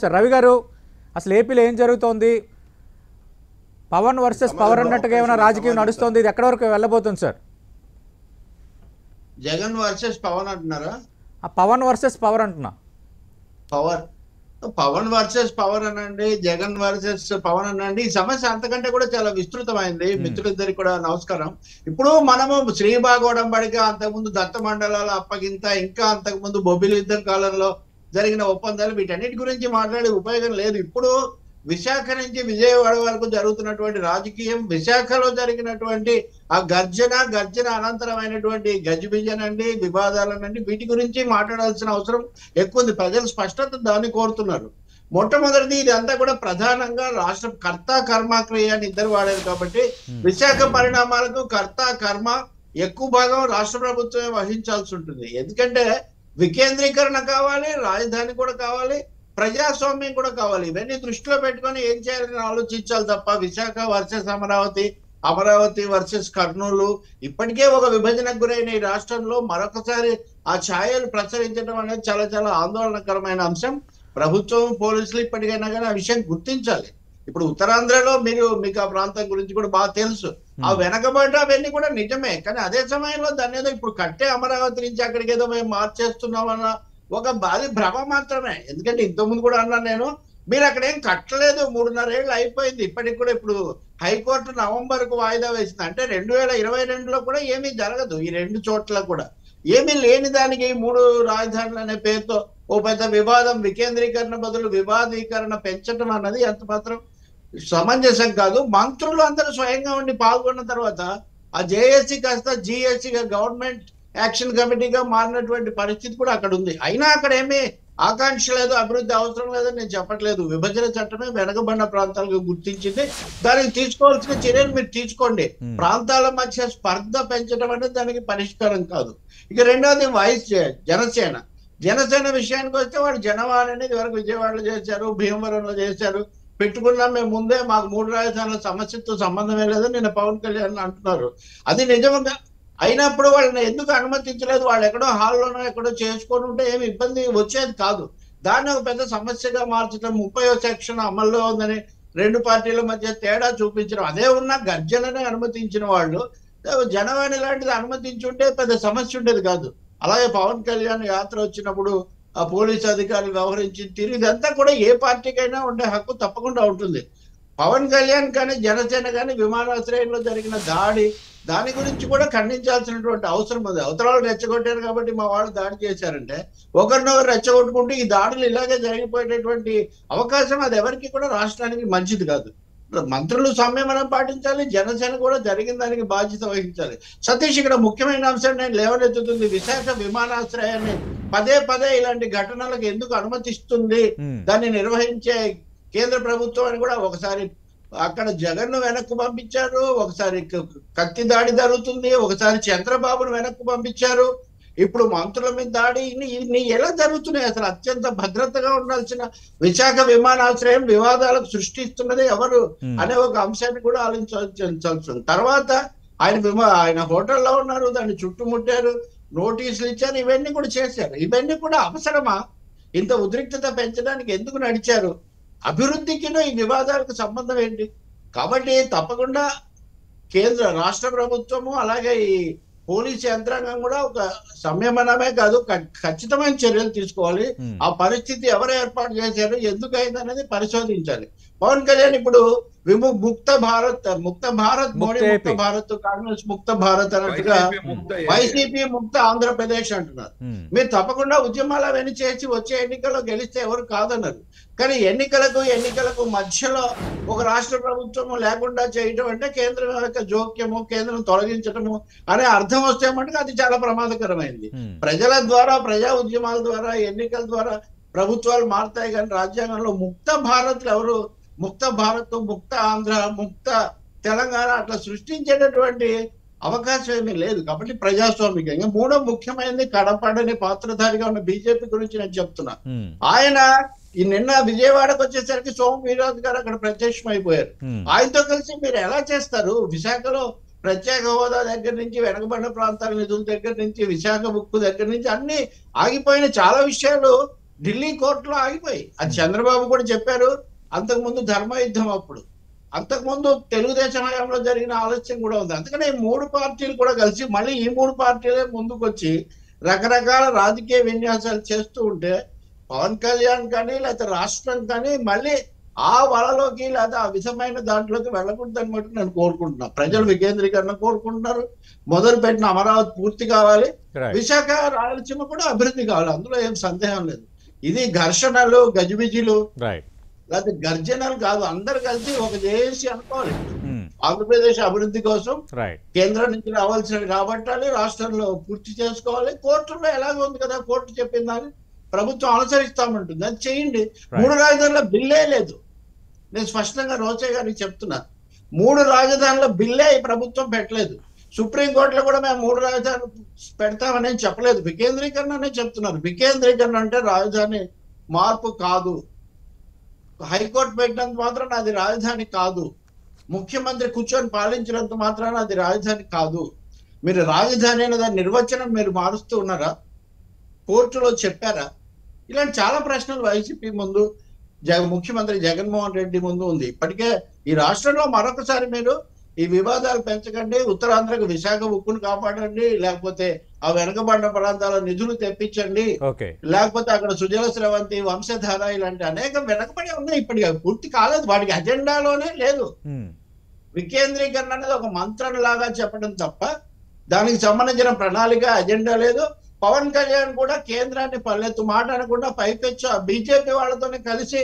Sir Ravi గారు అసలు ఏపీలో ఏం జరుగుతోంది పవన్ వర్సెస్ పవర్ అన్నట్టుగా ఏమైనా రాజకీయం నడుస్తోంది ఇది ఎక్కడి వరకు వెళ్ళబోతుంది సార్ జగన్ వర్సెస్ పవన్ అంటున్నారా ఆ పవన్ వర్సెస్ పవర్ అంటున్నా పవర్ పవన్ వర్సెస్ పవన్ అనండి జగన్ వర్సెస్ పవన్ అనండి ఈ సమస్య అంతకంటే కూడా చాలా విస్తృతమైంది మిత్రులిద్దరికి కూడా నమస్కారం ఇప్పుడు మనము శ్రీభాగవడం బడిగా అంతకుముందు దత్త మండలాల అప్పగింత ఇంకా అంతకుముందు బొబ్బిలి యుద్ధం కాలంలో జరిగిన ఒప్పందాలు వీటన్నిటి గురించి మాట్లాడే ఉపయోగం లేదు ఇప్పుడు విశాఖ నుంచి విజయవాడ వరకు జరుగుతున్నటువంటి రాజకీయం విశాఖలో జరిగినటువంటి ఆ గర్జన గర్జన అనంతరమైనటువంటి గజిబిజనండి వివాదాలనండి వీటి గురించి మాట్లాడాల్సిన అవసరం ఎక్కువ ఉంది ప్రజలు స్పష్టత దాన్ని కోరుతున్నారు మొట్టమొదటిది ఇది అంతా కూడా ప్రధానంగా రాష్ట్ర కర్త కర్మ క్రియ అని ఇద్దరు వాడారు కాబట్టి విశాఖ పరిణామాలకు కర్త కర్మ ఎక్కువ భాగం రాష్ట్ర ప్రభుత్వమే వహించాల్సి ఉంటుంది ఎందుకంటే వికేంద్రీకరణ కావాలి రాజధాని కూడా కావాలి ప్రజాస్వామ్యం కూడా కావాలి ఇవన్నీ దృష్టిలో పెట్టుకొని ఏం చేయాలని ఆలోచించాలి తప్ప విశాఖ వర్సెస్ అమరావతి అమరావతి వర్సెస్ కర్నూలు ఇప్పటికే ఒక విభజనకు గురైన ఈ రాష్ట్రంలో మరొకసారి ఆ ఛాయలు ప్రసరించడం అనేది చాలా చాలా ఆందోళనకరమైన అంశం ప్రభుత్వం పోలీసులు ఇప్పటికైనా కానీ ఆ విషయం గుర్తించాలి ఇప్పుడు ఉత్తరాంధ్రలో మీరు మీకు ఆ ప్రాంతం గురించి కూడా బాగా తెలుసు ఆ వెనకబడ్డ అవన్నీ కూడా నిజమే కానీ అదే సమయంలో దాన్ని ఏదో ఇప్పుడు కట్టే అమరావతి నుంచి అక్కడికి ఏదో మేము మార్చేస్తున్నామన్న ఒక అది భ్రమ మాత్రమే ఎందుకంటే ఇంతకుముందు కూడా అన్నాను నేను మీరు అక్కడ ఏం కట్టలేదు మూడున్నర ఏళ్ళు అయిపోయింది ఇప్పటికి కూడా ఇప్పుడు హైకోర్టు నవంబర్ కు వాయిదా వేసింది అంటే రెండు వేల ఇరవై రెండులో కూడా ఏమీ జరగదు ఈ రెండు చోట్ల కూడా ఏమీ లేని దానికి ఈ మూడు రాజధానులు అనే పేరుతో ఓ పెద్ద వివాదం వికేంద్రీకరణ బదులు వివాదీకరణ పెంచడం అన్నది ఎంత మాత్రం సమంజసం కాదు మంత్రులు అందరూ స్వయంగా ఉండి పాల్గొన్న తర్వాత ఆ జేఏసీ కాస్త జిఎస్సీగా గవర్నమెంట్ యాక్షన్ కమిటీగా మారినటువంటి పరిస్థితి కూడా అక్కడ ఉంది అయినా అక్కడ ఏమీ ఆకాంక్ష లేదు అభివృద్ధి అవసరం లేదని నేను చెప్పట్లేదు విభజన చట్టమే వెనకబడిన ప్రాంతాలకు గుర్తించింది దానికి తీసుకోవాల్సిన చర్యలు మీరు తీసుకోండి Hmm. ప్రాంతాల మధ్య స్పర్ధ పెంచడం అనేది దానికి పరిష్కారం కాదు ఇక రెండవది వైస్ జనసేన జనసేన విషయానికి వస్తే వాడు జనవాణి అనేది వరకు విజయవాడలో చేశారు భీమవరంలో చేశారు పెట్టుకున్నాం మేము ముందే మాకు మూడు రాజధానుల సమస్యతో సంబంధమే లేదని నిన్న పవన్ కళ్యాణ్ అంటున్నారు అది నిజంగా అయినప్పుడు వాళ్ళని ఎందుకు అనుమతించలేదు వాళ్ళు ఎక్కడో హాల్లోనో ఎక్కడో చేసుకొని ఉంటే ఏమి ఇబ్బంది వచ్చేది కాదు దాన్ని ఒక పెద్ద సమస్యగా మార్చడం ముప్పై సెక్షన్ అమల్లో ఉందని రెండు పార్టీల మధ్య తేడా చూపించడం అదే ఉన్న గర్జననే అనుమతించిన వాళ్ళు జనవాణి లాంటిది అనుమతించుంటే పెద్ద సమస్య ఉండేది కాదు అలాగే పవన్ కళ్యాణ్ యాత్ర వచ్చినప్పుడు ఆ పోలీస్ అధికారులు వ్యవహరించిన తీరు ఇదంతా కూడా ఏ పార్టీకైనా ఉండే హక్కు తప్పకుండా ఉంటుంది పవన్ కళ్యాణ్ కానీ జనసేన కానీ విమానాశ్రయంలో జరిగిన దాడి దాని గురించి కూడా ఖండించాల్సినటువంటి అవసరం ఉంది అవతరాలు రెచ్చగొట్టారు కాబట్టి మా వాళ్ళు దాడి చేశారంటే ఒకరినొకరు రెచ్చగొట్టుకుంటూ ఈ దాడులు ఇలాగే జరిగిపోయేటటువంటి అవకాశం అది ఎవరికి కూడా రాష్ట్రానికి మంచిది కాదు మంత్రులు సంయమనం పాటించాలి జనసేన కూడా జరిగిన దానికి బాధ్యత వహించాలి సతీష్ ఇక్కడ ముఖ్యమైన అంశం నేను లేవనెత్తుతుంది విశాఖ విమానాశ్రయాన్ని పదే పదే ఇలాంటి ఘటనలకు ఎందుకు అనుమతిస్తుంది ఉమ్. దాన్ని నిర్వహించే కేంద్ర ప్రభుత్వం అని కూడా ఒకసారి అక్కడ జగన్ ను వెనక్కు పంపించారు ఒకసారి క- కత్తి దాడి జరుగుతుంది ఒకసారి చంద్రబాబును వెనక్కు పంపించారు ఇప్పుడు మంత్రుల మీద దాడి ఇన్ని ఇన్ని ఎలా జరుగుతున్నాయి అసలు అత్యంత భద్రతగా ఉండాల్సిన విశాఖ విమానాశ్రయం వివాదాలకు సృష్టిస్తున్నది ఎవరు ఉమ్. అనే ఒక అంశాన్ని కూడా ఆలోచించాల్సి ఉంది తర్వాత ఆయన విమా ఆయన హోటల్లో ఉన్నారు దాన్ని చుట్టుముట్టారు నోటీసులు ఇచ్చారు ఇవన్నీ కూడా చేశారు ఇవన్నీ కూడా అవసరమా ఇంత ఉద్రిక్తత పెంచడానికి ఎందుకు నడిచారు అభివృద్ధికిను ఈ వివాదాలకు సంబంధం ఏంటి కాబట్టి తప్పకుండా కేంద్ర రాష్ట్ర ప్రభుత్వము అలాగే ఈ పోలీస్ యంత్రాంగం కూడా ఒక సంయమనమే కాదు ఖ- ఖచ్చితమైన చర్యలు తీసుకోవాలి ఉమ్. ఆ పరిస్థితి ఎవరు ఏర్పాటు చేశారు ఎందుకు అయింది అనేది పరిశోధించాలి పవన్ కళ్యాణ్ ఇప్పుడు విము ముక్త భారత్ ముక్త భారత్ మోడీ ముక్త ముక్త ఏపీ. భారత్ కాంగ్రెస్ ముక్త భారత్ అన్నట్టుగా వైసీపీ ముక్త ఏపీ. వైసీపీ ముక్త ఆంధ్రప్రదేశ్ అంటున్నారు ఉమ్. మీరు తప్పకుండా ఉద్యమాలు అవన్నీ చేసి వచ్చే ఎన్నికల్లో గెలిస్తే ఎవరు కాదన్నారు కానీ ఎన్నికలకు ఎన్నికలకు మధ్యలో ఒక రాష్ట్ర ప్రభుత్వం లేకుండా చేయటం అంటే కేంద్రం యొక్క జోక్యము కేంద్రం తొలగించడము అనే అర్థం వస్తే మటుకు అది చాలా ప్రమాదకరమైంది ఉమ్. ప్రజల ద్వారా ప్రజా ఉద్యమాల ద్వారా ఎన్నికల ద్వారా ప్రభుత్వాలు మారుతాయి కానీ రాజ్యాంగంలో ముక్త భారత్ ఎవరు ముక్త భారత్ ముక్త ఆంధ్ర ముక్త తెలంగాణ అట్లా సృష్టించేటటువంటి అవకాశం ఏమీ లేదు కాబట్టి ప్రజాస్వామికంగా మూడో ముఖ్యమైనది కడపడని పాత్రధారిగా ఉన్న బీజేపీ గురించి నేను చెప్తున్నా ఉమ్. ఆయన ఈ నిన్న విజయవాడకు వచ్చేసరికి సోము వీరాజ్ గారు అక్కడ ప్రత్యక్షం అయిపోయారు ఉమ్. ఆయనతో కలిసి మీరు ఎలా చేస్తారు విశాఖలో ప్రత్యేక హోదా దగ్గర నుంచి వెనకబడిన ప్రాంతాల నిధుల దగ్గర నుంచి విశాఖ ముక్కు దగ్గర నుంచి అన్ని ఆగిపోయిన చాలా విషయాలు ఢిల్లీ కోర్టులో ఆగిపోయి అది చంద్రబాబు కూడా చెప్పారు అంతకుముందు ధర్మయుద్ధం అప్పుడు అంతకుముందు తెలుగుదేశం హయాంలో జరిగిన ఆలస్యం కూడా ఉంది అందుకనే ఈ మూడు పార్టీలు కూడా కలిసి మళ్ళీ ఈ మూడు పార్టీలే ముందుకొచ్చి రకరకాల రాజకీయ విన్యాసాలు చేస్తూ ఉంటే పవన్ కళ్యాణ్ కానీ లేకపోతే రాష్ట్రం కానీ మళ్ళీ ఆ వలలోకి లేదా ఆ విధమైన దాంట్లోకి వెళ్ళకూడదని మటు నేను కోరుకుంటున్నా ప్రజలు వికేంద్రీకరణ కోరుకుంటున్నారు మొదలు పెట్టిన అమరావతి పూర్తి కావాలి రైట్ విశాఖ రాయలసీమ కూడా అభివృద్ధి కావాలి అందులో ఏం సందేహం లేదు ఇది ఘర్షణలు గజిబిజిలు రైట్ లేకపోతే గర్జనలు కాదు అందరు కలిసి ఒక చేసి అనుకోవాలి ఉమ్, ఆంధ్రప్రదేశ్ అభివృద్ధి కోసం రైట్ కేంద్రం నుంచి రావాల్సినవి రాబట్టాలి రాష్ట్రంలో పూర్తి చేసుకోవాలి కోర్టులో ఎలాగో ఉంది కదా కోర్టు చెప్పింది దాన్ని ప్రభుత్వం అనుసరిస్తామంటుంది అది చేయండి మూడు రాజధానుల బిల్లే లేదు నేను స్పష్టంగా రోచే గారికి చెప్తున్నాను మూడు రాజధానుల బిల్లే ఈ ప్రభుత్వం పెట్టలేదు సుప్రీంకోర్టులో కూడా మేము మూడు రాజధానులు పెడతామని ఏం చెప్పలేదు వికేంద్రీకరణ అనే చెప్తున్నారు వికేంద్రీకరణ అంటే రాజధాని మార్పు కాదు హైకోర్టు పెట్టినంత మాత్రాన అది రాజధాని కాదు ముఖ్యమంత్రి కూర్చొని పాలించినంత మాత్రాన అది రాజధాని కాదు మీరు రాజధాని అనే దాని నిర్వచనం మీరు మారుస్తూ ఉన్నారా కోర్టులో చెప్పారా ఇలాంటి చాలా ప్రశ్నలు వైసీపీ ముందు జగ ముఖ్యమంత్రి జగన్మోహన్ రెడ్డి ముందు ఉంది ఇప్పటికే ఈ రాష్ట్రంలో మరొకసారి మీరు ఈ వివాదాలు పెంచకండి ఉత్తరాంధ్రకు విశాఖ ఉక్కును కాపాడండి లేకపోతే ఆ వెనకబడిన ప్రాంతాల నిధులు తెప్పించండి ఓకే లేకపోతే అక్కడ సుజల స్రవంతి వంశధార ఇలాంటి అనేక వెనకబడి ఉన్నాయి ఇప్పటికి అవి పూర్తి కాలేదు వాటికి అజెండాలోనే లేదు ఉమ్, వికేంద్రీకరణ అనేది ఒక మంత్రం లాగా చెప్పడం తప్ప దానికి సంబంధించిన ప్రణాళిక అజెండా లేదు పవన్ కళ్యాణ్ కూడా కేంద్రాన్ని పల్లెత్తు మాట అనకుండా పైపెచ్చు ఆ బీజేపీ వాళ్ళతోనే కలిసి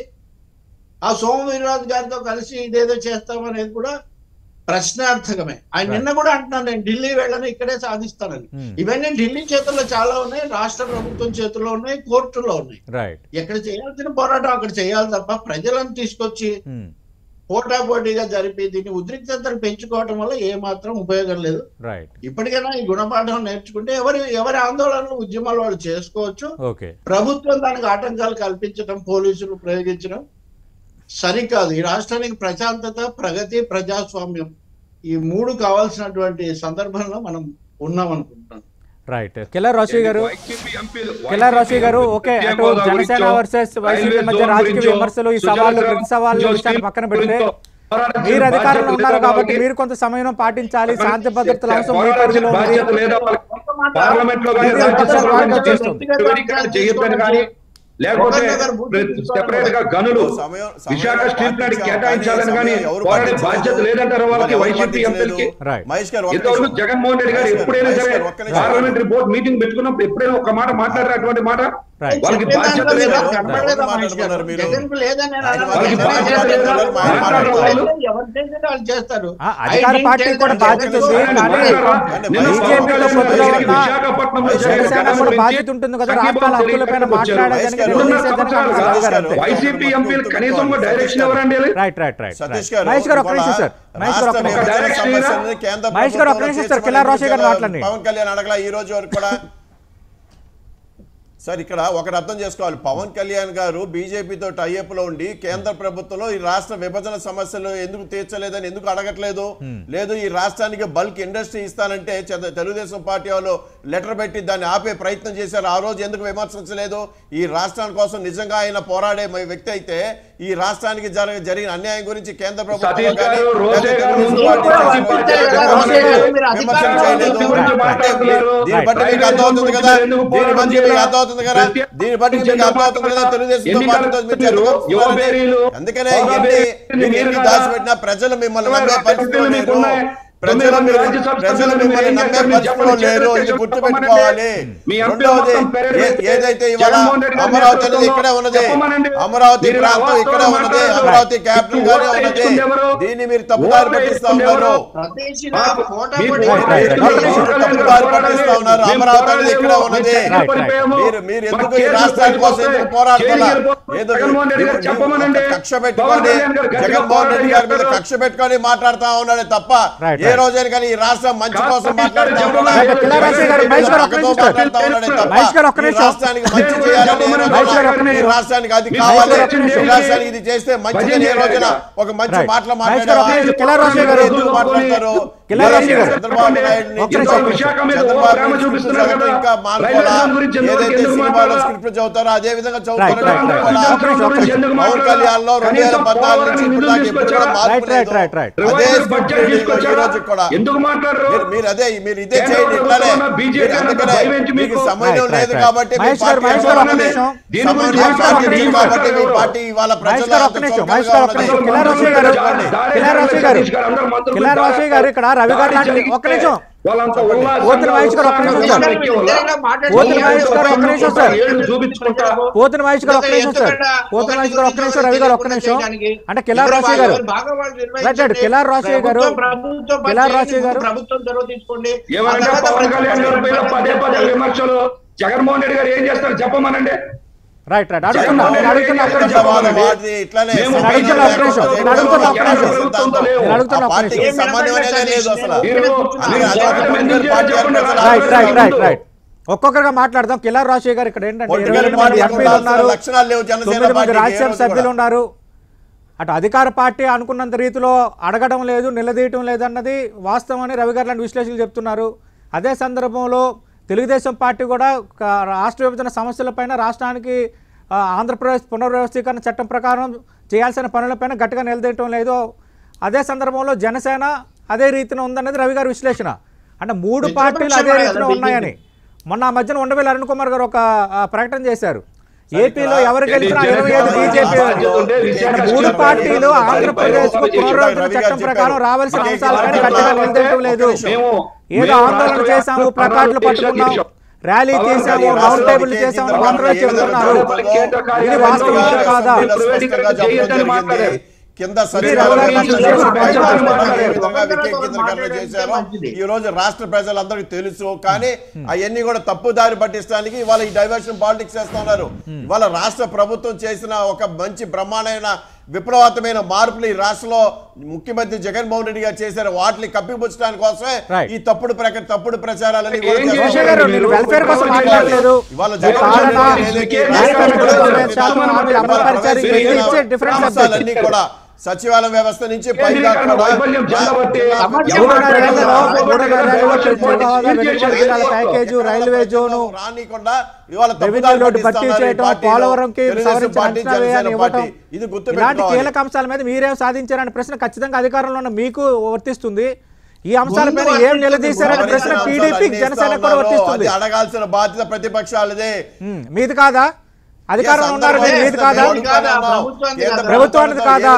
ఆ సోమ వీర్రాజు గారితో కలిసి ఇదేదో చేస్తామనేది కూడా ప్రశ్నార్థకమే ఆయన నిన్న కూడా అంటున్నాను నేను ఢిల్లీ వెళ్ళను ఇక్కడే సాధిస్తానని ఉమ్, ఇవన్నీ ఢిల్లీ చేతుల్లో చాలా ఉన్నాయి రాష్ట్ర ప్రభుత్వం చేతుల్లో ఉన్నాయి కోర్టులో ఉన్నాయి రైట్ ఎక్కడ చేయాల్సిన పోరాటం అక్కడ చేయాలి తప్ప ప్రజలను తీసుకొచ్చి ఉమ్, పోటాపోటీగా జరిపి దీన్ని ఉద్రిక్తతను పెంచుకోవటం వల్ల ఏ మాత్రం ఉపయోగం లేదు రైట్ ఇప్పటికైనా ఈ గుణపాఠం నేర్చుకుంటే ఎవరి ఎవరి ఆందోళనలు ఉద్యమాలు వాళ్ళు చేసుకోవచ్చు ఓకే ప్రభుత్వం దానికి ఆటంకాలు కల్పించడం పోలీసులు ప్రయోగించడం సరికాదు ఈ రాష్ట్రానికి ప్రశాంతత ప్రగతి ప్రజాస్వామ్యం ఈ మూడు కావాల్సినటువంటి సందర్భంలో మనం ఉన్నాం అనుకుంటున్నాను రైట్ కిల్లర్ రోషి గారు కిల్లర్ రోషి గారు ఓకే అటు జనసేన వర్సెస్ వైసీపీ మధ్య రాజకీయ విమర్శలు ఈ సవాళ్ళు ప్రతి సవాళ్ళు విషయాన్ని పక్కన పెడితే మీరు అధికారంలో ఉన్నారు కాబట్టి మీరు కొంత సమయం పాటించాలి శాంతి భద్రతల అంశం మీ పరిధిలో ఉంది పార్లమెంట్ లో కానీ ఇది రాజ్యసభలో వాయిదా కానీ చేస్తుంది. వికేంద్రీకరణ చేయొద్దని కానీ లేకపోతే సెపరేట్ గా గనులు విశాఖ స్టీల్ ప్లాంట్ కేటాయించాలని కానీ పోరాడే బాధ్యత లేదంటారు వాళ్ళకి వైసీపీ ఎంపీలకి Right. మహేష్ గారు ఒక్క ఇంతవరకు నిమిషం. జగన్మోహన్ రెడ్డి గారు మహేష్ గారు, ఎప్పుడైనా మహేష్ సరే గారు, ఒక్క నిమిషం. పార్లమెంట్ రిపోర్ట్ మీటింగ్ పెట్టుకున్నప్పుడు ఎప్పుడైనా ఒక మాట మాట్లాడారు అటువంటి మాట Right. వాళ్ళకి చెప్పే బాధ్యత దాంట్లో లేదా మీరు కనపడలేదా మహేష్ గారు? మాట్లాడుతున్నారు మీరు? జగన్కు లేదని నేను ఆయన అనను. వాళ్ళకి జగన్ బాధ్యత చేయాలి. లేదా? ఆయన మాట్లాడరు వాళ్ళు వాళ్ళు. ఎవరు చేసేది వాళ్ళు చేస్తారు ఆ, అధికార I didn't పార్టీకి tell కూడా them బాధ్యత జగన్ ఉంది ఆయన కానీ మాట్లాడారు. నిన్న BJP పవన్ లో కళ్యాణ్ పొత్తులో గారికి ఉన్న విశాఖపట్నంలో జనసేన జరిగిన కూడా ఘటనల బాధ్యత గురించి ఉంటుంది కదా, సంఘీభావం రాష్ట్రాల హక్కులపైన తెలియకపోతే మాట్లాడడానికి వచ్చారు. రెండున్నర రెండున్నర సంవత్సరాలు సంవత్సరాలుగా రాజు గారు అంతే. వైసీపీ ఎంపీలు కనీసం కూడా డైరెక్షన్ ఎవరండి వీళ్ళు? Right right right Satish right. గారు మహేష్ గారు ఒక్క ఇవాళ నిమిషం సార్ మహేష్ గారు ఒక్క రాష్ట్ర నిమిషం. విభజన డైరెక్షన్ సమస్యని కేంద్ర మహేష్ గారు ఒక్క ప్రభుత్వంలో నిమిషం సార్, చేర్చమని కిల్లార్ రోషయ్య గారిని మాట్లాడండి. పవన్ కళ్యాణ్ అడగలా ఈ రోజు వరకు కూడా సార్ ఇక్కడ ఒకటి అర్థం చేసుకోవాలి పవన్ కళ్యాణ్ గారు బీజేపీతో టైఅప్ లో ఉండి కేంద్ర ప్రభుత్వంలో ఈ రాష్ట్ర విభజన సమస్యలు ఎందుకు తీర్చలేదని ఎందుకు అడగట్లేదు లేదు ఈ రాష్ట్రానికి బల్క్ ఇండస్ట్రీ ఇస్తానంటే చెద- తెలుగుదేశం పార్టీ వాళ్ళు లెటర్ పెట్టి దాన్ని ఆపే ప్రయత్నం చేశారు ఆ రోజు ఎందుకు విమర్శించలేదు ఈ రాష్ట్రాని కోసం నిజంగా ఆయన పోరాడే మ- వ్యక్తి అయితే ఈ రాష్ట్రానికి జర- జరిగిన అన్యాయం గురించి కేంద్ర ప్రభుత్వం సతీష్ కానీ, గారు, రోజే లేకపోతే గారు తెలుగుదేశం ముందు పార్టీ వాళ్ళు చేసిన పంపించారు వాటి కదా, విమర్శలు రోజే మీరు విమర్శలు అధికారంలో చేయలేదు. గురించి అంటే మాట్లాడుతున్నారు. దీన్ని బట్టి మీకు అర్థమవుతుంది కదా దీన్ని బట్టి మీకు అర్థమవుతుంది కదా దీన్ని బట్టి మీకు అర్థమవుతుంది కదా తెలుగుదేశం పార్టీతో మీరు చెత్తకొస్తున్నారని. అందుకనే ఇవన్నీ మీరు ఎన్ని దాచిపెట్టినా ప్రజలు మిమ్మల్ని నమ్మే పరిస్థితిలో లేరు ప్రజలు మీరు- ప్రజలు మిమ్మల్ని నమ్మే పరిస్థితిలో లేరు ఇది గుర్తుపెట్టుకోవాలి రెండవది ఏ- ఏదైతే ఇవాళ అమరావతి అనేది ఇక్కడే ఉన్నది అమరావతి ప్రాంతం ఇక్కడే ఉన్నది అమరావతి క్యాపిటల్ గానే ఉన్నది దీన్ని మీరు తప్పుదారి పట్టిస్తా ఉన్నారు సతీష్ ఆ, గారు కోట మీరు కొట్టి- రైట్, రైట్, రైట్. మీరు తప్పుదారి పట్టిస్తా ఉన్నారు అమరావతి అనేది ఇక్కడే ఉన్నది రైట్, రైట్. మీరు మీరు ఎందుకు ఈ రాష్ట్రాల కోసం ఎందుకు పోరాడుతున్నా ఏదో చెప్పమనండి కక్ష పెట్టుకొని జగన్మోహన్ రెడ్డి గారి మీద కక్ష పెట్టుకొని మాట్లాడుతా ఉన్నాడే తప్ప రైట్, ఏ రైట్. రోజైనా కానీ ఈ రాష్ట్రం మంచి కాదు, కోసం సతీష్ మాట్లాడుతా గారు ఉన్నాడా? చెప్పమనండి. కిలారాజు గారు, మహేష్ గారు ఒక్క పక్కతో నిమిషం. మాట్లాడుతా ఉన్నాడే తప్ప మహేష్ గారు ఒక్క ఈ నిమిషం. రాష్ట్రానికి మంచి చేయాలని ఏ రోజున మహేష్ గారు ఒక్క ఈ నిమిషం. రాష్ట్రానికి అది మహేష్ కావాలి గారు ఒక్క నిమిషం. ఈ రాష్ట్రానికి ఇది చేస్తే మంచిదని ఏ రోజున ఒక మంచి రైట్. మాటలు మహేష్ గారు ఒక్క మాట్లాడావా నిమిషం. కిలారాజు గారు ఎందుకు మాట్లాడతారు కిలార్ రాజు గారు. చంద్రబాబు నాయుడుని ఒక్క నిమిషం. విశాఖ మీద ఓ చంద్రబాబు ప్రేమ నాయుడు చూపిస్తున్నారు స్క్రిప్ట్ కదా. ఇంకా రైల్వే మానుకోవాలా? జోన్ గురించి ఎందుకు- ఏదైతే ఎందుకు సినిమాలో మాట్లాడాలా? స్క్రిప్ట్ చదువుతారో అదే విధంగా రైట్, చదువుతారు రైట్, రైట్. కూడా. ఒక్క నిమిషం, ఒక్క నిమిషం. పవన్ కళ్యాణ్ లో రెండు వేల పద్నాలుగు నుంచి ఇప్పుడు దాకా ఎప్పుడు కూడా మార్పు రైట్, రైట్, లేదు. Right, right. అదే రివైజల్ స్క్రిప్ట్ బడ్జెట్ రీడింగ్ తీసుకొచ్చారా? ఈ రోజు కూడా ఎందుకు మాట్లాడరు మీరు- మీరు అదే మీరు ఇదే కేంద్ర చేయండి ఇట్లానే ప్రభుత్వం ఉన్న BJP మీరు అందుకనే అంతా భయం ఏంటి మీకు మీకు? సమయం రైట్, లేదు రైట్, కాబట్టి మీ మహేష్ గారు, పార్టీ మహేష్ గారు, ఒక్క అవ్వాలని. నిమిషం. దీని సమయం గురించి లేదు మాట్లాడండి. కాబట్టి దీని కాబట్టి మీ గురించి పార్టీ ఇవాళ మహేష్ ప్రజలు గారు అంత ఒక్క నిమిషం చులకనగా మహేష్ గారు ఒక్క ఉన్నది. నిమిషం కిలార్ రాజు గారు కిలార్ రాజు గారు కిలార్ రాజు గారు ఇక్కడ రవి గారు లాంటి ఒక్క నిమిషం వాళ్ళంతా ఉల్లాసంగా, పోతున్న మహేష్ గారు ఒక్క నిమిషం ఉత్సాహంగా సార్. ఎక్కే వాళ్ళ? పోతున్న మహేష్ గారు ఒక్క నిమిషం సార్. ఏళ్ళు చూపించుకుంటా పోతున్న మహేష్ గారు ఒక్క నిమిషం సార్ పోతున్న మహేష్ గారు ఒక్క నిమిషం రవి గారు ఒక్క నిమిషం అంటే కిలార్ రాజు గారు రైట్, రైట్. కిలార్ రాజు గారు కిలార్ రాజు గారు ప్రభుత్వం చొరవ తీసుకోండి ఆ ఏమంటే తర్వాత పవన్ కళ్యాణ్ గారి పైన పదే పదే ప్రతిపక్షాలు విమర్శలు జగన్మోహన్ రెడ్డి గారు ఏం చేస్తారు చెప్పమనండి రైట్ రైట్ అడుగుతున్నా నేను అడుగుతున్నా ఒక్క నిమిషం వాళ్ళ వాడిది ఇట్లానే మేము సమన్వయం అడుగుతున్నా ఒక్క నిమిషం. లేకపోతే నేను అడుగుతున్నా ఒక్క కేంద్ర నిమిషం. ప్రభుత్వంతో లేవు. నేను అడుగుతున్నా ఆ ఒక్క పార్టీకి నిమిషం సమన్వయం అనేది లేదు అసలు మీరు అందుకే మీరు అదే ఒక జగన్ పొలిటికల్ ఎందుకు పార్టీ చెప్పండి? అధ్యక్షులు రైట్ రైట్ రైట్ ముందు. రైట్ ఒక్కొక్కరుగా మాట్లాడదాం కిలార్ రాజు గారు ఇక్కడ ఏంటంటే పొలిటికల్ ఇరవై రెండు మంది పార్టీకి ఎంపీలు ఉండాల్సిన ఉన్నారు లక్షణాలు లేవు జనసేన తొమ్మిది మంది పార్టీకి ఏ రాజ్యసభ రోజు సభ్యులు కూడా. ఉన్నారు అటు అధికార పార్టీ అనుకున్నంత రీతిలో అడగడం లేదు నిలదీయటం లేదన్నది వాస్తవం అని రవి గారు లాంటి విశ్లేషకులు చెప్తున్నారు అదే సందర్భంలో తెలుగుదేశం పార్టీ కూడా ఒక రాష్ట్ర విభజన సమస్యలపైన రాష్ట్రానికి ఆ, ఆంధ్రప్రదేశ్ పునర్వ్యవస్థీకరణ చట్టం ప్రకారం చేయాల్సిన పనులపైన గట్టిగా నిలదీయటం లేదు అదే సందర్భంలో జనసేన అదే రీతిన ఉందన్నది రవి గారి విశ్లేషణ అంటే మూడు మిత్రపక్షం పార్టీలు అదే కూడా రీతిలో కదా ఉన్నాయని మొన్న ఆ మధ్యన ఉండవేలు అరుణ్ కుమార్ గారు ఒక ఆ, ప్రకటన చేశారు ఏపీలో ఎవరు గెలిచినా జనసేన ఇరవై ఐదు బీజేపీ బాధ్యత ఉంటే విశాఖ మూడు స్టీల్ పార్టీలు ప్లాంట్ ఆంధ్రప్రదేశ్ కు రవి గారు పునర్విభజన రవి గారు చట్టం ప్రకారం చెప్పారు. రావాల్సిన ఒకే అంశాలపైన ఒకే గట్టిగా ఒకే నిలదీయటం లేదు మేము ఏదో మేము ఆందోళన రాష్ట్ర చేశాము వ్యాప్త ప్లకార్డులు ప్రణాళిక పట్టుకున్నాం చేశాం. ర్యాలీ పవన్ చేశాము కళ్యాణ్ రౌండ్ టేబుల్ రాష్ట్రానికి చేశాము కేంద్ర అందరూ ప్రభుత్వం చెబుతున్నారు ఏదైతే ఇది వాస్తవం కేంద్ర కాదా స్పష్టంగా చెప్పడం జరిగింది. కింద సచివాలయం రవి గారు చేసిన పెంచాలని ప్రజలు ఏ మాట్లాడారు. విధంగా వికేంద్రీకరణ చేశారో ఈ రోజు రాష్ట్ర ప్రజలందరికీ తెలుసు కానీ అవన్నీ కూడా తప్పుదారి పట్టించడానికి ఇవాళ ఈ డైవర్షన్ పాలిటిక్స్ చేస్తున్నారు ఇవాళ రాష్ట్ర ప్రభుత్వం చేసిన ఒక మంచి బ్రహ్మాండమైన విప్లవాతమైన మార్పులు ఈ రాష్ట్రంలో ముఖ్యమంత్రి జగన్మోహన్ రెడ్డి గారు చేశారు వాటిని కప్పిపుచ్చడానికి కోసమే Right. ఈ తప్పుడు ప్రక తప్పుడు ప్రచారాలని ఏం ఇవాళ చేశారు? జోషి గారు నేను వెల్ఫేర్ కోసం మాట్లాడలేదు ఇవాళ పాలన, జగన్మోహన్ రెడ్డి ఏదైతే న్యాయపరమైన రాష్ట్ర తొంభై శాతం హామీలు అమలు పరిచారు. ఇది ఇచ్చే different అంశాలన్నీ కూడా సచివాలయం వ్యవస్థ నుంచి పైగా కేంద్రీకరణ వైఫల్యం చెందబట్టి మూడున్నర ఏళ్లలో మూడున్నర ఏళ్లలో ప్రత్యేక హోదా వెనుకబడిన జిల్లాల ప్యాకేజీ రైల్వే జోను రానికుండా ఇవాళ రెవెన్యూ తప్పుదారి లోటు భర్తీ పట్టిస్తున్నారు ఈ చేయటం పార్టీలో. పోలవరంకి తెలుగుదేశం సవరించిన పార్టీ, అంచనా వ్యయాన్ని జనసేన ఇవ్వటం పార్టీ. ఇది గుర్తు ఇలాంటి పెట్టుకోవాలి. కీలక అంశాల మీద మీరేం సాధించారనే ప్రశ్న ఖచ్చితంగా అధికారంలో ఉన్న మీకు వర్తిస్తుంది ఈ అంశాలపైన ముందు ఏం నిలదీశారనే ప్రశ్న ఎవరైతే టీడీపీ అంశాలు జనసేన అన్నిస్తా కూడా ఉన్నారో వర్తిస్తుంది అది అడగాల్సిన బాధ్యత ప్రతిపక్షాలదే ఉమ్, మీది కాదా అధికారంలో ఉన్నారు మీరు మీది కాదా ప్రభుత్వానికి కాదా?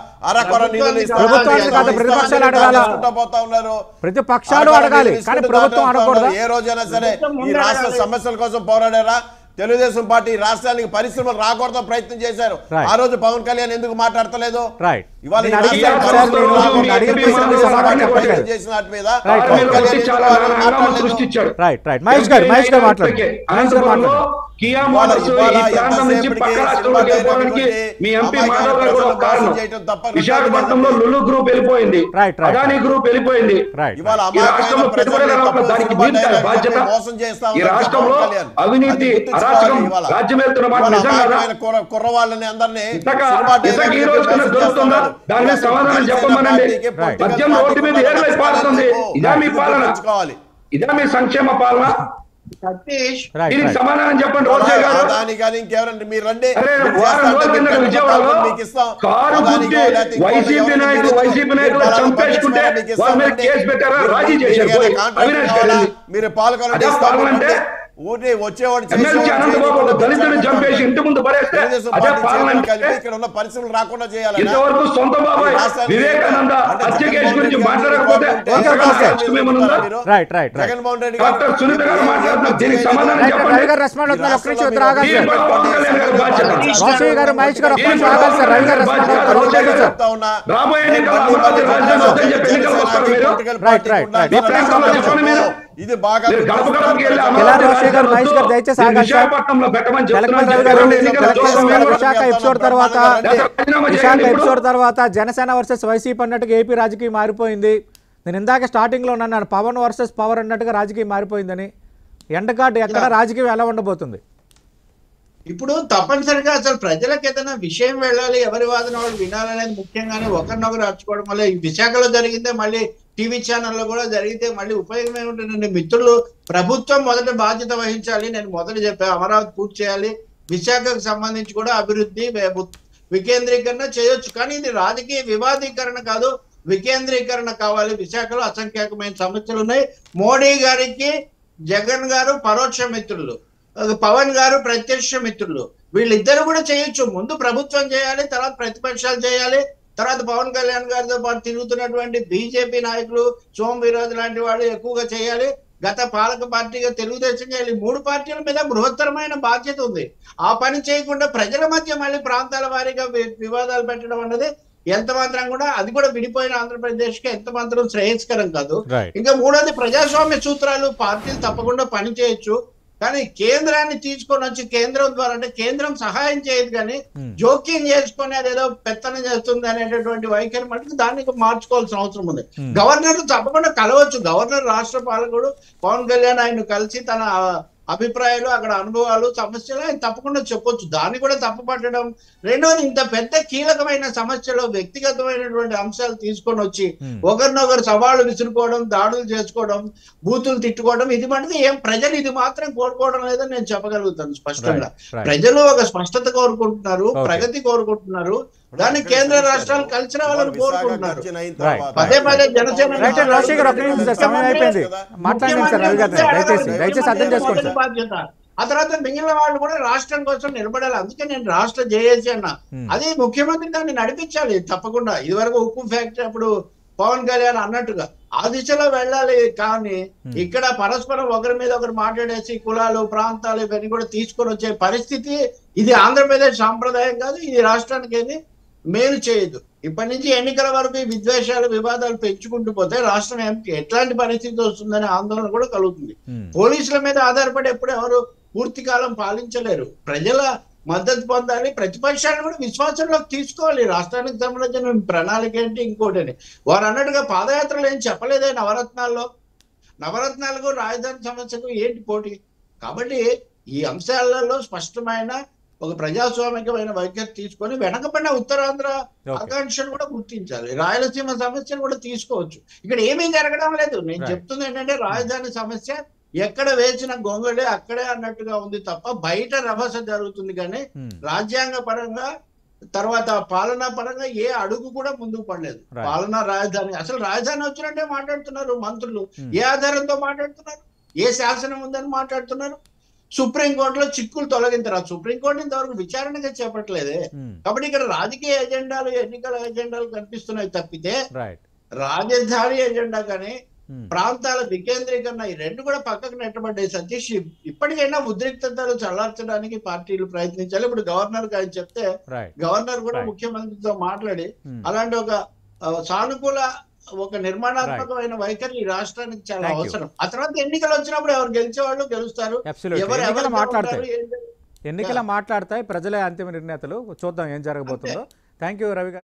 ప్రభుత్వానికి కాదా? ప్రతిపక్షాలు అడగాలా? పోతా ఉన్నారు ప్రతిపక్షాలు అడగాలి కానీ ప్రభుత్వం అడగకూడదా ఏ రోజైనా సరే ఈ రాష్ట్ర సమస్యల కోసం పోరాడారా తెలుగుదేశం పార్టీ రాష్ట్రానికి పరిశ్రమలు రాకూడదని ప్రయత్నం చేశారు Right. ఆ రోజు పవన్ కళ్యాణ్ ఎందుకు మాట్లాడతలేదు రైట్ ఇవాళ ఈ నేను అడిగిన రాష్ట్రానికి సార్ నేను రాకూడదు. నేను అడిగిన మీ ప్రశ్నకు ఎంపీ సమాధానం సమాధానం చెప్పలేదు ప్రయత్నం చేసిన వాటి మీద Right. పవన్ కళ్యాణ్ ఎందుకు చాలా వాళ్ళని హంగామా మాట్లాడలేదు? సృష్టించాడు రైట్ రైట్ మహేష్ గారు మహేష్ గారు మాట్లాడండి మహేష్ గారు అనంతపురంలో మాట్లాడండి కియా ఇవాళ- మోటార్స్ ఇవాళ ఈ ప్రాంతం నుంచి ఎంతసేపటికి పక్క సినిమా రాష్ట్రంలోకి వెళ్ళిపోవడానికి డైరెక్టర్లు మీ ఎంపీ అమాయకులు మాధవ్ గారు కూడా ప్రజలను కారణం మోసం చేయటం తప్ప రెండోది విశాఖపట్నంలో లేదు. లులు గ్రూప్ వెళ్ళిపోయింది Right, right, Adani right. Group వెళ్ళిపోయింది రైట్ ఇవాళ ఈ అమాయకమైన రాష్ట్రంలో ప్రజల్ని పెట్టుబడులు రావట్లేదు. తప్పుడు దానికి సినిమా మీరు డైరెక్టర్లు బాధ్యత మోసం చేస్తా ఈ ఉన్నారు రాష్ట్రంలో పవన్ కళ్యాణ్. అవినీతి అది గుర్తుంచుకోవాలి అరాచకం ఇవాళ. రాజ్యం వెళ్తున్న మాట ఇవాళ నిజం కాదా అమాయకమైన కుర్ర- కుర్రవాళ్ళని అందరినీ ఇంతక సినిమా ఇంతక ఈ డైరెక్టర్లు రోజు కన్నా మోసం దొరుకుతుందా చేస్తున్నారు. దాని మీద అసలు సమాధానం జనసేన చెప్పమనండి పార్టీకి, పొలిటికల్ మద్యం రోడ్డు మీద పార్టీకి ఏర్లై పారుతుంది ఇదా మీ ఇది పాలన గుర్తుంచుకోవాలి. ఇదా మీ సంక్షేమ పాలన సతీష్ రైట్ దీనికి రైట్ సమాధానం చెప్పండి రోజే గారు అదాని కానీ ఇంకెవరండి మీరు రండి అరే మీరు వారం చేస్తా రోజుల అంటే కిందట మీకు విజయవాడలో మీకు ఇస్తాం. కారు అదానికో గుద్ది లేకపోతే ఇంకో వైసీపీ ఎవరికో నాయకులు మీరు వైసీపీ మీరు నాయకులు బలాలు చంపేసుకుంటే పంపించుకోవడానికి మీకు వాళ్ళ మీద ఇస్తామండి. కేసు పెట్టారా మీరు రాజీ మీకు చేశారు ఏదైనా పోయి. కాంట్రాక్ట్ అవినాష్ కావాలా? గారు మీరు పాల్గొనండి అదే ఇస్తాము పాలనంటే? రండి. ఊరిని వచ్చేవాడు ఎమ్మెల్సీ చేసేవాడు అనంతబాబు చేయకుండా దళితుడిని కూర్చోండి. చంపేసి ఇంటి ముందు పడేస్తే తెలుగుదేశం అదే పార్టీ పాలన చేతులు అంటే కలిపి ఇక్కడ ఉన్న పరిశ్రమలు రాకుండా చేయాలి ఇంతవరకు సొంత బాబాయ్ వివేకానంద హత్య కేసు గురించి మాట్లాడకపోతే అంతకన్నా కష్టం ఏమైనా ఉందా? Right right right Jaganmohan Reddy doctor Sunitha గారు మాట్లాడుతున్నారు దీనికి సమాధానం రైట్ చెప్పండి రవి గారు రెస్పాండ్ అవుతున్నారు ఒక్క నిమిషం ఇద్దరు ఆగాలి దీని సార్ పట్ల పవన్ కళ్యాణ్ గారి బాధ్యత రోషయ్య గారు మహేష్ గారు ఒక్క నిమిషం ఆగాలి సార్ రవి గారు రెస్పాండ్ అవుతున్నారు ఒక్క నిమిషం సార్ చెప్తా ఉన్నా రాబోయే ఎన్నికల్లో అమరావతి రాజధాని వద్దని చెప్పి ఎన్నికలకు వస్తారు మీరు రైట్, రైట్, రైట్. మీ ప్రేమలో చెప్పండి మీరు. ఇది బాగా మీరు గడప గడపకి వెళ్ళి కిలార్ అమరావతి రోషయ్య గారు, మహేష్ గారు రాజధాని దయచేసి వద్దు. ఆగాలి సార్. విశాఖపట్నంలో పెట్టమని తెలకమల చెప్తున్నారు. రవి గారు చెప్పండి, ఎన్నికల తెలకమల కోసం రవి గారు మీరు విశాఖ ఎపిసోడ్ తర్వాత లేదా రాజీనామా విశాఖ చేయండి ఇప్పుడు. ఎపిసోడ్ తర్వాత జనసేన వర్సెస్ వైసీపీ అన్నట్టుగా ఏపీ రాజకీయం మారిపోయింది నేను ఇందాక స్టార్టింగ్లో అన్నాను పవన్ వర్సెస్ పవర్ అన్నట్టుగా రాజకీయం మారిపోయిందని ఎండగాడు ఎక్కడ రాజకీయం ఎలా ఉండబోతుంది ఇప్పుడు తప్పనిసరిగా అసలు ప్రజలకు ఏదైనా విషయం వెళ్ళాలి ఎవరి వాదన వాళ్ళు వినాలనేది ముఖ్యంగానే ఒకరినొకరు అర్చుకోవడం వల్ల ఈ విశాఖలో జరిగిందే మళ్ళీ టీవీ ఛానల్లో కూడా జరిగితే మళ్ళీ ఉపయోగం ఏముంటుందండి మిత్రులు ప్రభుత్వం మొదట బాధ్యత వహించాలి నేను మొదట చెప్పా అమరావతి పూర్తి చేయాలి విశాఖకు సంబంధించి కూడా అభివృద్ధి వే- వికేంద్రీకరణ చేయొచ్చు కానీ ఇది రాజకీయ వివాదీకరణ కాదు వికేంద్రీకరణ కావాలి విశాఖలో అసంఖ్యాకమైన సమస్యలు ఉన్నాయి మోడీ గారికి జగన్ గారు పరోక్ష మిత్రులు పవన్ గారు ప్రత్యక్ష మిత్రులు వీళ్ళిద్దరు కూడా చేయొచ్చు ముందు ప్రభుత్వం చేయాలి తర్వాత ప్రతిపక్షాలు చేయాలి తర్వాత పవన్ కళ్యాణ్ గారితో పాటు తిరుగుతున్నటువంటి బీజేపీ నాయకులు సోమ్ వీరాజ్ లాంటి వాళ్ళు ఎక్కువగా చేయాలి గత పాలక పార్టీగా తెలుగుదేశం చేయాలి ఈ మూడు పార్టీల మీద బృహత్తరమైన బాధ్యత ఉంది ఆ పని చేయకుండా ప్రజల మధ్య మళ్ళీ ప్రాంతాల వారీగా వి- వివాదాలు పెట్టడం అన్నది ఎంత మాత్రం కూడా అది కూడా విడిపోయిన ఆంధ్రప్రదేశ్ కి ఎంత మాత్రం శ్రేయస్కరం కాదు రైట్ ఇంకా మూడోది ప్రజాస్వామ్య సూత్రాలు పార్టీలు తప్పకుండా పని చేయొచ్చు కానీ కేంద్రాన్ని తీసుకొని వచ్చి కేంద్రం ద్వారా అంటే కేంద్రం సహాయం చేయదు కానీ Hmm. జోక్యం చేసుకొని అదేదో పెత్తనం చేస్తుంది అనేటటువంటి వైఖరి మటుకు దాన్ని మార్చుకోవాల్సిన అవసరం ఉంది Hmm. గవర్నర్ తప్పకుండా కలవచ్చు గవర్నర్ రాష్ట్ర పాలకుడు పవన్ కళ్యాణ్ ఆయన కలిసి తన అభిప్రాయాలు అక్కడ అనుభవాలు సమస్యలు ఆయన తప్పకుండా చెప్పొచ్చు దాన్ని కూడా తప్పుపట్టడం రెండోది ఇంత పెద్ద కీలకమైన సమస్యలో వ్యక్తిగతమైనటువంటి అంశాలు తీసుకొని వచ్చి Hmm. ఒకరినొకరు సవాళ్లు విసురుకోవడం దాడులు చేసుకోవడం బూతులు తిట్టుకోవడం ఇది మటుకు ఏం ప్రజలు ఇది మాత్రం కోరుకోవడం లేదని నేను చెప్పగలుగుతాను స్పష్టంగా రైట్ రైట్ ప్రజలు ఒక స్పష్టత కోరుకుంటున్నారు Okay. ప్రగతి కోరుకుంటున్నారు దాన్ని కేంద్ర రాష్ట్రాలు కలిసి రావాలని కోరుకుంటున్నారు పదే పదే జనసేన రైట్ అండ్ రాజశేఖర్ గారు, ఒక్క నిమిషం సార్, సమయం అయిపోయింది మాట్లాడండి సార్ రవి గారు దయచేసి దయచేసి అర్థం చేసుకోండి సార్ బాధ్యత ఆ తర్వాత మిగిలిన వాళ్ళు కూడా రాష్ట్రం కోసం నిలబడాలి అందుకే నేను రాష్ట్ర జేఏసీ అన్న Hmm. అది ముఖ్యమంత్రి దాన్ని నడిపించాలి తప్పకుండా ఇదివరకు ఉక్కు ఫ్యాక్టరీ అప్పుడు పవన్ కళ్యాణ్ అన్నట్టుగా ఆ దిశలో వెళ్ళాలి కానీ ఇక్కడ పరస్పరం ఒకరి మీద ఒకరు మాట్లాడేసి కులాలు ప్రాంతాలు ఇవన్నీ కూడా తీసుకొని వచ్చే పరిస్థితి ఇది ఆంధ్రప్రదేశ్ సాంప్రదాయం కాదు ఇది రాష్ట్రానికి ఏది మేలు చేయదు ఇప్పటి నుంచి ఎన్నికల వరకు ఈ విద్వేషాలు వివాదాలు పెంచుకుంటూ పోతే రాష్ట్రం ఏం- ఎట్లాంటి పరిస్థితి వస్తుందనే ఆందోళన కూడా కలుగుతుంది Hmm. పోలీసుల మీద ఆధారపడి ఎప్పుడు ఎవరు పూర్తి కాలం పాలించలేరు ప్రజల మద్దతు పొందాలి ప్రతిపక్షాలను కూడా విశ్వాసంలోకి తీసుకోవాలి రాష్ట్రానికి సంబంధించిన ప్రణాళిక ఏంటి ఇంకోటి అని వారు అన్నట్టుగా పాదయాత్రలు ఏం చెప్పలేదే నవరత్నాల్లో నవరత్నాలకు రాజధాని సమస్యకు ఏంటి పోటీ కాబట్టి ఈ అంశాలలో స్పష్టమైన ఒక ప్రజాస్వామికమైన వైఖరి తీసుకొని వెనకబడిన ఉత్తరాంధ్ర Okay. ఆకాంక్షలు కూడా గుర్తించాలి రాయలసీమ సమస్యను కూడా తీసుకోవచ్చు ఇక్కడ ఏమీ జరగడం లేదు నేను Right. చెప్తుంది ఏంటంటే రాజధాని సమస్య ఎక్కడ వేసిన గొంగళే అక్కడే అన్నట్టుగా ఉంది తప్ప బయట రభస జరుగుతుంది కానీ Hmm. రాజ్యాంగ పరంగా తర్వాత పాలనా పరంగా ఏ అడుగు కూడా ముందుకు పడలేదు Right. పాలనా రాజధాని అసలు రాజధాని వచ్చినట్టే మాట్లాడుతున్నారు మంత్రులు Hmm. ఏ ఆధారంతో మాట్లాడుతున్నారు ఏ శాసనం ఉందని మాట్లాడుతున్నారు సుప్రీంకోర్టులో చిక్కులు తొలగించారు ఆ సుప్రీంకోర్టు ఇంతవరకు విచారణగా చేపట్టలేదే Hmm. కాబట్టి ఇక్కడ రాజకీయ ఎజెండాలు ఎన్నికల ఎజెండాలు కనిపిస్తున్నాయి తప్పితే రైట్ రాజధాని ఎజెండా కానీ Hmm. ప్రాంతాల వికేంద్రీకరణ ఈ రెండు కూడా పక్కకు నెట్టబడ్డాయి సతీష్ ఇప్పటికైనా ఉద్రిక్తతలు చల్లార్చడానికి పార్టీలు ప్రయత్నించాలి ఇప్పుడు గవర్నర్ ఆయన చెప్తే రైట్ గవర్నర్ కూడా Right. ముఖ్యమంత్రితో మాట్లాడి Hmm. అలాంటి ఒక ఆ, సానుకూల ఒక నిర్మాణాత్మకమైన వైఖరి ఈ రాష్ట్రానికి చాలా Thank you. అవసరం ఆ తర్వాత ఎన్నికలు వచ్చినప్పుడు ఎవరు గెలిచేవాళ్ళు గెలుస్తారు అబ్సల్యూట్ ఎవరు ఎన్నికల ఎవరితో మాట్లాడతాయి ఉంటారు, ఏంటి? ఎన్నికల మాట్లాడతాయి ప్రజలే అంతిమ నిర్ణేతలు చూద్దాం ఏం జరగబోతుందో థ్యాంక్ యూ రవి గారు